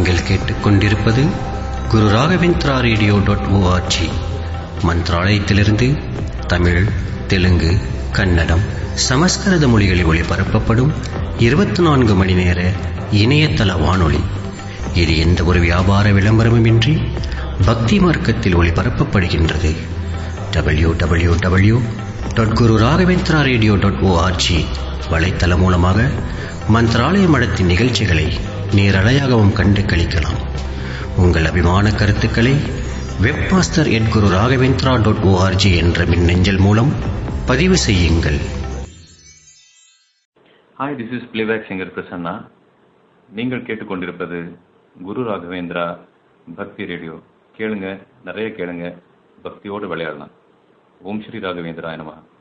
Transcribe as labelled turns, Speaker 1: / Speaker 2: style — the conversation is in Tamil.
Speaker 1: நீங்கள் கேட்டுக்கொண்டிருப்பது Guru Raghavendra radio dot O R G மந்த்ராலயத்திலிருந்து தமிழ் தெலுங்கு கன்னடம் சமஸ்கிருத மொழிகளில் ஒளிபரப்பப்படும் இருபத்தி நான்கு மணி நேர இணையதள வானொலி இது எந்த ஒரு வியாபார விளம்பரமுமின்றி பக்தி மார்க்கத்தில் ஒளிபரப்பப்படுகின்றது W W W dot Guru Raghavendra radio dot O R G வலைத்தளம் மூலமாக மந்திராலய மடத்தின் நிகழ்ச்சிகளை நேரலையாகவும் கண்டு கழிக்கலாம் உங்கள் அபிமான கருத்துக்களை webmaster at Guru Raghavendra dot O R G என்ற மின்னஞ்சல் மூலம் பதிவு செய்யுங்கள்
Speaker 2: hi this is playback singer Prasanna நீங்கள் கேட்டுக்கொண்டிருப்பது குரு ராகவேந்திரா பக்தி ரேடியோ கேளுங்க நிறைய கேளுங்க பக்தியோடு விளையாடலாம் ஓம் ஸ்ரீ ராகவேந்திரா நமகா